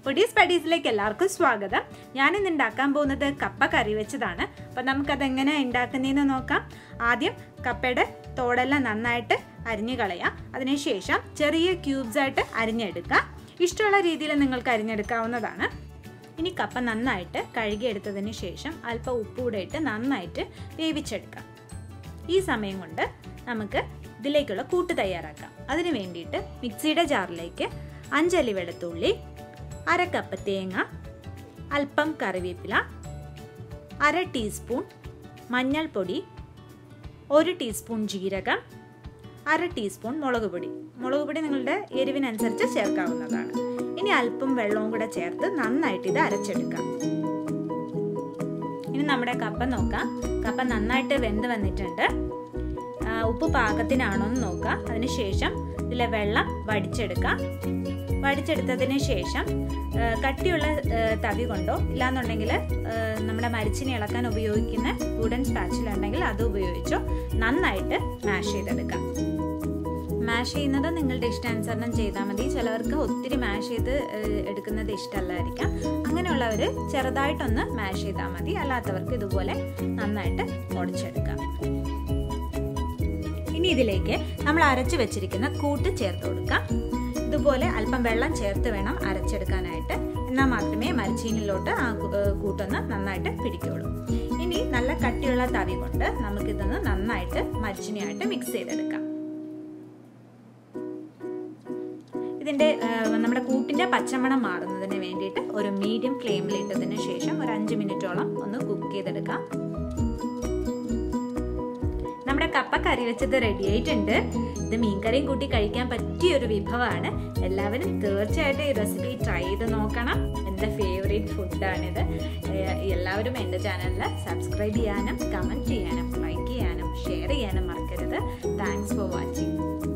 പൊടീസ് പടീസിലേക്ക് എല്ലാവർക്കും സ്വാഗതം ഞാനിന്ന് ഉണ്ടാക്കാൻ പോകുന്നത് കപ്പ കറി വെച്ചതാണ് അപ്പം നമുക്കതെങ്ങനെ ഉണ്ടാക്കുന്നതെന്ന് നോക്കാം ആദ്യം കപ്പയുടെ തോടെല്ലാം നന്നായിട്ട് അരിഞ്ഞു കളയാം അതിനുശേഷം ചെറിയ ക്യൂബ്സ് ആയിട്ട് അരിഞ്ഞെടുക്കുക ഇഷ്ടമുള്ള രീതിയിൽ നിങ്ങൾക്ക് അരിഞ്ഞെടുക്കാവുന്നതാണ് ഇനി കപ്പ നന്നായിട്ട് കഴുകിയെടുത്തതിന് ശേഷം അല്പം ഉപ്പൂടെ ഇട്ട് നന്നായിട്ട് വേവിച്ചെടുക്കാം ഈ സമയം കൊണ്ട് നമുക്ക് ഇതിലേക്കുള്ള കൂട്ട് തയ്യാറാക്കാം അതിന് വേണ്ടിയിട്ട് മിക്സിയുടെ ജാറിലേക്ക് അഞ്ചല്ലി വെളുത്തുള്ളി അര കപ്പ് തേങ്ങ അല്പം കറിവേപ്പില അര ടീസ്പൂൺ മഞ്ഞൾപ്പൊടി ഒരു ടീസ്പൂൺ ജീരകം അര ടീസ്പൂൺ മുളക് പൊടി മുളക് പൊടി നിങ്ങളുടെ എരിവിനനുസരിച്ച് ചേർക്കാവുന്നതാണ് ഇനി അല്പം വെള്ളവും കൂടെ ചേർത്ത് നന്നായിട്ട് ഇത് അരച്ചെടുക്കാം ഇനി നമ്മുടെ കപ്പ നോക്കാം കപ്പ നന്നായിട്ട് വെന്ത് വന്നിട്ടുണ്ട് ഉപ്പ് പാകത്തിനാണോ എന്ന് നോക്കുക അതിനുശേഷം ഇതിലെ വെള്ളം വടിച്ചെടുക്കാം വടിച്ചെടുത്തതിന് ശേഷം കട്ടിയുള്ള തവി കൊണ്ടോ ഇല്ലാന്നുണ്ടെങ്കിൽ നമ്മുടെ മരിച്ചിനെ ഇളക്കാൻ ഉപയോഗിക്കുന്ന വുഡൻ സ്പാച്ചിലുണ്ടെങ്കിൽ അത് ഉപയോഗിച്ചോ നന്നായിട്ട് മാഷ് ചെയ്തെടുക്കാം മാഷ് ചെയ്യുന്നത് നിങ്ങളുടെ ഇഷ്ടാനുസരണം ചെയ്താൽ മതി ചിലവർക്ക് ഒത്തിരി മാഷ് ചെയ്ത് എടുക്കുന്നത് ഇഷ്ടമല്ലായിരിക്കാം അങ്ങനെയുള്ളവർ ചെറുതായിട്ടൊന്ന് മാഷ് ചെയ്താൽ മതി അല്ലാത്തവർക്ക് ഇതുപോലെ നന്നായിട്ട് ഉടച്ചെടുക്കാം ഇനി ഇതിലേക്ക് നമ്മൾ അരച്ചു വെച്ചിരിക്കുന്ന കൂട്ട് ചേർത്ത് കൊടുക്കാം ഇതുപോലെ അല്പം വെള്ളം ചേർത്ത് വേണം അരച്ചെടുക്കാനായിട്ട് എന്നാൽ മാത്രമേ മരച്ചീനിലോട്ട് ആ കൂട്ടൊന്ന് നന്നായിട്ട് പിടിക്കുള്ളൂ ഇനി നല്ല കട്ടിയുള്ള തവി കൊണ്ട് നമുക്കിതൊന്ന് നന്നായിട്ട് മരിച്ചിനിയായിട്ട് മിക്സ് ചെയ്തെടുക്കാം ഇതിൻ്റെ നമ്മുടെ കൂട്ടിൻ്റെ പച്ചമണം മാറുന്നതിന് വേണ്ടിയിട്ട് ഒരു മീഡിയം ഫ്ലെയിമിൽ ഇട്ടതിന് ശേഷം ഒരു അഞ്ച് മിനിറ്റോളം ഒന്ന് കുക്ക് ചെയ്തെടുക്കാം നമ്മുടെ കപ്പ കറി വെച്ചത് റെഡി ആയിട്ടുണ്ട് ഇത് മീൻകറിയും കൂട്ടി കഴിക്കാൻ പറ്റിയ ഒരു വിഭവമാണ് എല്ലാവരും തീർച്ചയായിട്ടും ഈ റെസിപ്പി ട്രൈ ചെയ്ത് നോക്കണം എൻ്റെ ഫേവറേറ്റ് ഫുഡാണിത് എല്ലാവരും എൻ്റെ ചാനലിൽ സബ്സ്ക്രൈബ് ചെയ്യാനും കമൻറ്റ് ചെയ്യാനും ലൈക്ക് ചെയ്യാനും ഷെയർ ചെയ്യാനും മറക്കരുത് താങ്ക്സ് ഫോർ വാച്ചിങ്